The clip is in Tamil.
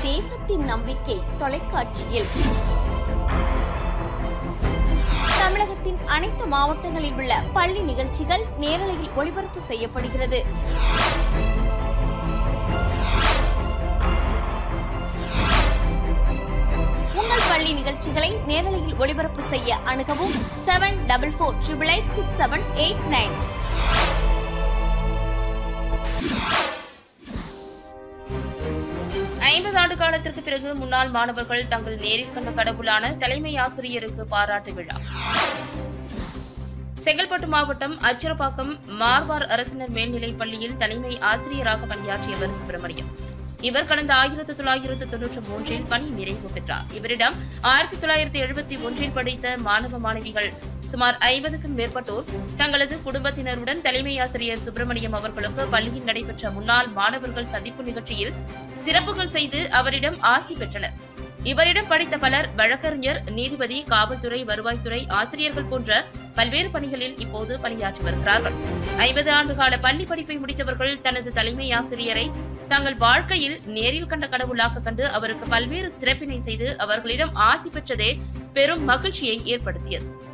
தேசத்தின் நம்பிக்கை தொலைக்காட்சியில் தமிழகத்தின் அனைத்து மாவட்டங்களில் உள்ள பள்ளி நிகழ்ச்சிகள் நேரலையில் ஒளிபரப்பு செய்யப்படுகிறது உங்கள் பள்ளி நிகழ்ச்சிகளை நேரலையில் ஒளிபரப்பு செய்ய அணுகவும் seven double four triple eight six seven eight nine ஐம்பது ஆண்டு காலத்திற்கு பிறகு முன்னாள் மாணவர்கள் தங்கள் நேரில் கண்ட கடவுளான தலைமை ஆசிரியருக்கு பாராட்டு விழா செங்கல்பட்டு மாவட்டம் அச்சிரப்பாக்கம் மார்வார் அரசினர் மேல்நிலைப் பள்ளியில் தலைமை ஆசிரியராக பணியாற்றியவர் சுப்பிரமணியம் இவர் கடந்த ஆயிரத்தி தொள்ளாயிரத்து தொன்னூற்றி மூன்றில் பணி நிறைவு பெற்றார் இவரிடம் ஆயிரத்தி தொள்ளாயிரத்தி எழுபத்தி ஒன்றில் படித்த மாணவ மாணவிகள் சுமார் ஐம்பதுக்கும் மேற்பட்டோர் தங்களது குடும்பத்தினருடன் தலைமை ஆசிரியர் சுப்பிரமணியம் அவர்களுக்கு பள்ளியில் நடைபெற்ற முன்னாள் மாணவர்கள் சந்திப்பு நிகழ்ச்சியில் சிறப்புகள் செய்து அவரிடம் ஆசி பெற்றனர் இவரிடம் படித்த பலர் வழக்கறிஞர் நீதிபதி காவல்துறை வருவாய்த்துறை ஆசிரியர்கள் போன்ற பல்வேறு பணிகளில் இப்போது பணியாற்றி வருகிறார்கள் ஐம்பது ஆண்டுகால பள்ளி படிப்பை முடித்தவர்கள் தனது தலைமை ஆசிரியரை தங்கள் வாழ்க்கையில் நேரில் கண்ட கடவுளாக கண்டு அவருக்கு பல்வேறு சிறப்பினை செய்து அவர்களிடம் ஆசி பெற்றதே பெரும் மகிழ்ச்சியை ஏற்படுத்தியது